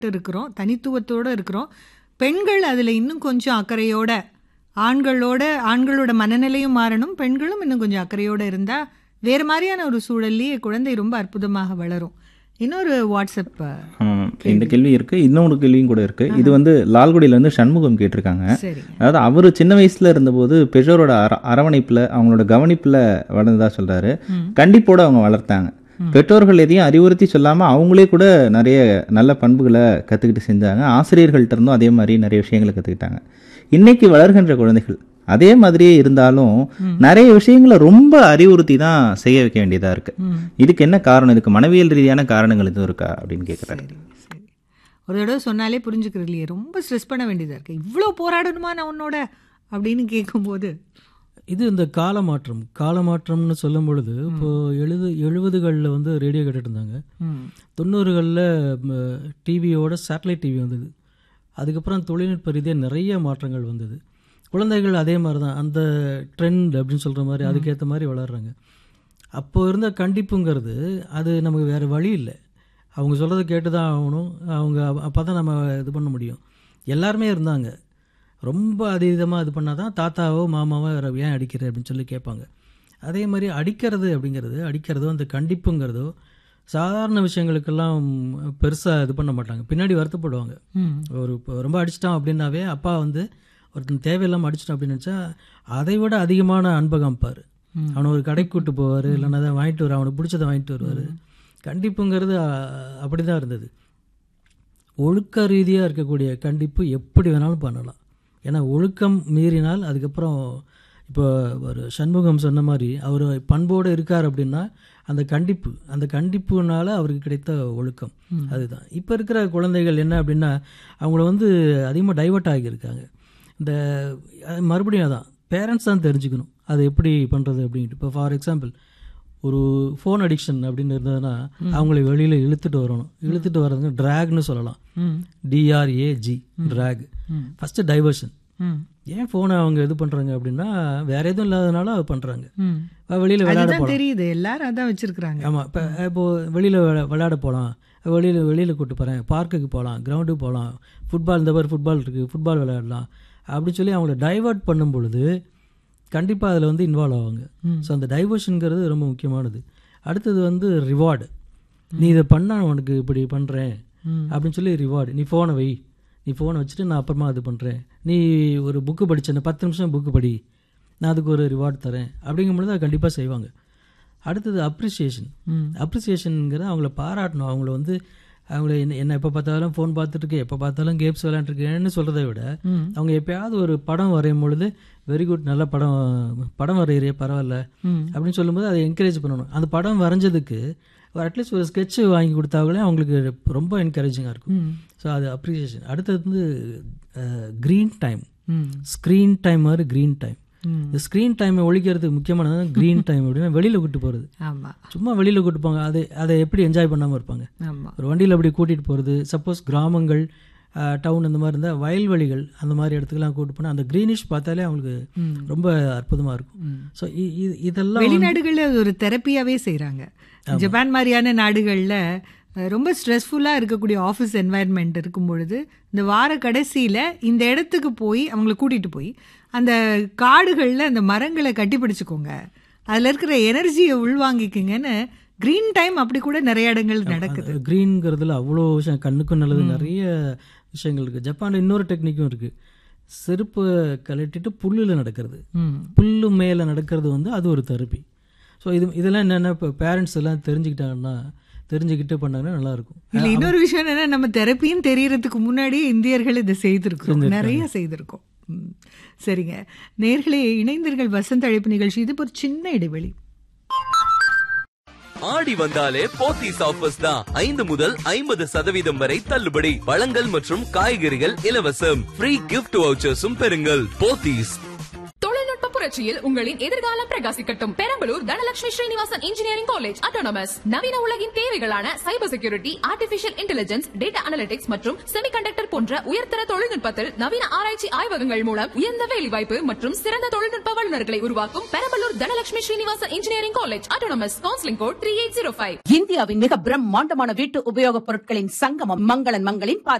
இருக்கிறோம் தனித்துவத்தோட இருக்கிறோம் பெண்கள் அதில் இன்னும் கொஞ்சம் அக்கறையோட ஆண்களோட ஆண்களோட மனநிலையும் மாறணும் பெண்களும் இன்னும் கொஞ்சம் அக்கறையோட இருந்தால் வேறு மாதிரியான ஒரு சூழல்லையே குழந்தை ரொம்ப அற்புதமாக வளரும் இன்னொரு வாட்ஸ்அப் ஆமாம் இந்த கேள்வி இருக்கு இன்னொரு கேள்வியும் கூட இருக்கு இது வந்து லால்குடியில இருந்து சண்முகம் கேட்டிருக்காங்க சரிங்க அதாவது அவர் சின்ன வயசுல இருந்தபோது பெற்றோரோட அர அரவணைப்புல அவங்களோட கவனிப்புல வளர்ந்ததா சொல்றாரு கண்டிப்போட அவங்க வளர்த்தாங்க பெற்றோர்கள் எதையும் அறிவுறுத்தி சொல்லாம அவங்களே கூட நிறைய நல்ல பண்புகளை கத்துக்கிட்டு செஞ்சாங்க ஆசிரியர்கள்ட்ட இருந்தும் அதே மாதிரி நிறைய விஷயங்களை கத்துக்கிட்டாங்க இன்னைக்கு வளர்கின்ற குழந்தைகள் அதே மாதிரியே இருந்தாலும் நிறைய விஷயங்களை ரொம்ப அறிவுறுத்தி தான் செய்ய வைக்க வேண்டியதா இருக்கு இதுக்கு என்ன காரணம் இதுக்கு மனவியல் ரீதியான காரணங்கள் எதுவும் இருக்கா அப்படின்னு கேட்குறாரு சரி சரி ஒரு தடவை சொன்னாலே புரிஞ்சுக்கிறது இல்லையே ரொம்ப ஸ்ட்ரெஸ் பண்ண வேண்டியதாக இருக்கு இவ்வளோ போராடணுமா நான் உன்னோட அப்படின்னு கேட்கும்போது இது இந்த கால மாற்றம் கால மாற்றம்னு சொல்லும் பொழுது இப்போ எழுது எழுபதுகளில் வந்து ரேடியோ கேட்டுட்டு இருந்தாங்க ம் தொண்ணூறுகளில் டிவியோட சேட்டலைட் டிவி வந்தது அதுக்கப்புறம் தொழில்நுட்ப ரீதியாக நிறைய மாற்றங்கள் வந்தது குழந்தைகள் அதே மாதிரி தான் அந்த ட்ரெண்ட் அப்படின்னு சொல்கிற மாதிரி அதுக்கேற்ற மாதிரி வளர்கிறாங்க அப்போ இருந்த கண்டிப்புங்கிறது அது நமக்கு வேறு வழி இல்லை அவங்க சொல்கிறத கேட்டு தான் ஆகணும் அவங்க அப்போ தான் நம்ம இது பண்ண முடியும் எல்லாருமே இருந்தாங்க ரொம்ப அதீதமாக இது பண்ணால் தான் தாத்தாவோ மாமாவோ வேற ஏன் அடிக்கிற அப்படின்னு சொல்லி கேட்பாங்க அதே மாதிரி அடிக்கிறது அப்படிங்கிறது அடிக்கிறதோ அந்த கண்டிப்புங்கிறதோ சாதாரண விஷயங்களுக்கெல்லாம் பெருசாக இது பண்ண மாட்டாங்க பின்னாடி வருத்தப்படுவாங்க ம் ஒரு இப்போ ரொம்ப அடிச்சிட்டான் அப்படின்னாவே அப்பா வந்து ஒருத்தன் தேவையில்லாமல் அடிச்சிட்டான் அப்படின்னு நினச்சா அதை விட அதிகமான அன்பை காமிப்பார் அவனை ஒரு கடைக்கு கூட்டு போவார் இல்லைன்னா அதை வாங்கிட்டு வருவார் அவனுக்கு பிடிச்சதை வாங்கிட்டு வருவார் கண்டிப்புங்கிறது அப்படி தான் இருந்தது ஒழுக்க ரீதியாக இருக்கக்கூடிய கண்டிப்பு எப்படி வேணாலும் பண்ணலாம் ஏன்னா ஒழுக்கம் மீறினால் அதுக்கப்புறம் இப்போ ஒரு சண்முகம் சொன்ன மாதிரி அவர் பண்போடு இருக்கார் அப்படின்னா அந்த கண்டிப்பு அந்த கண்டிப்புனால அவருக்கு கிடைத்த ஒழுக்கம் அதுதான் இப்போ இருக்கிற குழந்தைகள் என்ன அப்படின்னா அவங்கள வந்து அதிகமாக டைவர்ட் ஆகியிருக்காங்க இந்த அது மறுபடியும் அதான் பேரண்ட்ஸ் தான் தெரிஞ்சுக்கணும் அது எப்படி பண்ணுறது அப்படின்ட்டு இப்போ ஃபார் எக்ஸாம்பிள் ஒரு ஃபோன் அடிக்ஷன் அப்படின்னு இருந்ததுன்னா அவங்களை வெளியில் இழுத்துட்டு வரணும் இழுத்துட்டு வர்றதுங்க ட்ராக்னு சொல்லலாம் ம் டிஆர்ஏஜி ட்ராக் ஃபஸ்ட்டு டைவர்ஷன் ம் ஏன் ஃபோனை அவங்க இது பண்ணுறாங்க அப்படின்னா வேற எதுவும் இல்லாதனால அது பண்ணுறாங்க ம் வெளியில் விளையாட அதுதான் போகலாம் தெரியுது எல்லாரும் அதான் வச்சிருக்கிறாங்க ஆமாம் இப்போ இப்போது வெளியில் விளையாட போகலாம் வெளியில் வெளியில் கூட்டு போகிறேன் பார்க்குக்கு போகலாம் கிரவுண்டுக்கு போகலாம் ஃபுட்பால் இந்த மாதிரி ஃபுட்பால் இருக்குது ஃபுட்பால் விளையாடலாம் அப்படின்னு சொல்லி அவங்கள டைவர்ட் பண்ணும் பொழுது கண்டிப்பாக அதில் வந்து இன்வால்வ் ஆவாங்க ஸோ அந்த டைவர்ஷனுங்கிறது ரொம்ப முக்கியமானது அடுத்தது வந்து ரிவார்டு நீ இதை பண்ண உனக்கு இப்படி பண்ணுறேன் அப்படின்னு சொல்லி ரிவார்டு நீ ஃபோனை வை நீ ஃபோனை வச்சுட்டு நான் அப்புறமா இது பண்ணுறேன் நீ ஒரு புக்கு படிச்சேன் பத்து நிமிஷம் புக்கு படி நான் அதுக்கு ஒரு ரிவார்டு தரேன் அப்படிங்கும்பொழுது அதை கண்டிப்பாக செய்வாங்க அடுத்தது அப்ரிசியேஷன் அப்ரிசியேஷனுங்கிற அவங்கள பாராட்டணும் அவங்கள வந்து அவங்கள என்ன என்ன எப்போ பார்த்தாலும் ஃபோன் பார்த்துட்டு இருக்கு எப்போ பார்த்தாலும் கேம்ஸ் விளையாண்டுருக்கேன்னு சொல்கிறத விட அவங்க எப்பயாவது ஒரு படம் வரையும் பொழுது வெரி குட் நல்ல படம் படம் வரைகிறிய பரவாயில்ல அப்படின்னு சொல்லும்போது அதை என்கரேஜ் பண்ணணும் அந்த படம் வரைஞ்சதுக்கு அட்லீஸ்ட் ஒரு ஸ்கெட்ச் வாங்கி கொடுத்தாங்களே அவங்களுக்கு ரொம்ப என்கரேஜிங்காக இருக்கும் ஸோ அது அப்ரிசியேஷன் அடுத்தது வந்து க்ரீன் டைம் ம் ஸ்க்ரீன் டைம் மாதிரி க்ரீன் டைம் ம் இந்த ஸ்க்ரீன் டைமை ஒழிக்கிறதுக்கு முக்கியமானது க்ரீன் டைம் அப்படின்னா வெளியில் கூட்டு போகிறது ஆமா சும்மா வெளியில் கூட்டு போங்க அதை அதை எப்படி என்ஜாய் பண்ணாமல் இருப்பாங்க ஆமா ஒரு வண்டியில் அப்படி கூட்டிகிட்டு போகிறது சப்போஸ் கிராமங்கள் டவுன் அந்த மாதிரி இருந்தால் வயல்வெளிகள் அந்த மாதிரி இடத்துக்குலாம் கூட்டு போனால் அந்த க்ரீனிஷ் பார்த்தாலே அவங்களுக்கு ரொம்ப அற்புதமாக இருக்கும் ஸோ இதெல்லாம் வெளிநாடுகளில் அது ஒரு தெரப்பியாவே செய்றாங்க ஜப்பான் மாதிரியான நாடுகளில் அஹ், ரொம்ப ஸ்ட்ரெஸ்ஃபுல்லாக இருக்கக்கூடிய ஆஃபீஸ் என்வாயன்மெண்ட் இருக்கும் பொழுது இந்த வார கடைசியில் இந்த இடத்துக்கு போய் அவங்கள கூட்டிகிட்டு போய் அந்த காடுகளில் அந்த மரங்களை கட்டி பிடிச்சுக்கோங்க அதில் இருக்கிற எனர்ஜியை உள்வாங்கிக்குங்கன்னு க்ரீன் டைம் அப்படி கூட நிறைய இடங்கள் நடக்குது க்ரீன்ங்கிறதுல அவ்வளோ விஷயம் கண்ணுக்கும் நல்லது நிறைய விஷயங்கள் இருக்குது ஜப்பானில் இன்னொரு டெக்னிக்கும் இருக்குது செருப்பு கழட்டிட்டு புல்லில் நடக்கிறது ம் புல்லு மேலே நடக்கிறது வந்து அது ஒரு தெரப்பி ஸோ இது இதெல்லாம் என்னென்ன இப்போ பேரண்ட்ஸ் எல்லாம் தெரிஞ்சுக்கிட்டாங்கன்னா தெரிஞ்சுக்கிட்டு பண்ணாங்கன்னா நல்லாயிருக்கும் இல்ல இன்னொரு விஷயம் என்னன்னா நம்ம தெரப்பின்னு தெரியறதுக்கு முன்னாடி இந்தியர்கள் இதை செய்திருக்கோம் நிறைய செய்திருக்கோம் ம். சரிங்க நேர்களே இணைந்தீர்கள் வசந்த அழைப்பு நிகழ்ச்சி இது இப்ப ஒரு சின்ன இடைவெளி ஆடி வந்தாலே போத்தீஸ் ஆஃபர்ஸ் தான் ஐந்து முதல் ஐம்பது சதவீதம் வரை தள்ளுபடி பழங்கள் மற்றும் காய்கறிகள் இலவசம் ஃப்ரீ கிஃப்ட் வவுச்சர்ஸும் பெறுங்கள் போத்தீஸ் தொழில்நுட்ப புரட்சி புரட்சியில் உங்களின் எதிர்காலம் பிரகாசிக்கட்டும் Perambalur Dhanalakshmi Srinivasan engineering college autonomous நவீன உலகின் தேவைகளான cyber security artificial intelligence data analytics மற்றும் செமிகண்டக்டர் போன்ற உயர்தர தொழில்நுட்பத்தில் நவீன ஆராய்ச்சி ஆய்வகங்கள் மூலம் உயர்ந்த வேலைவாய்ப்பு மற்றும் சிறந்த தொழில்நுட்ப வல்லுநர்களை உருவாக்கும் Perambalur Dhanalakshmi Srinivasan engineering college autonomous counselling code three eight zero five இந்தியாவின் மிக பிரம்மாண்டமான வீட்டு உபயோகப் பொருட்களின் சங்கமம் மங்களன் மங்களின்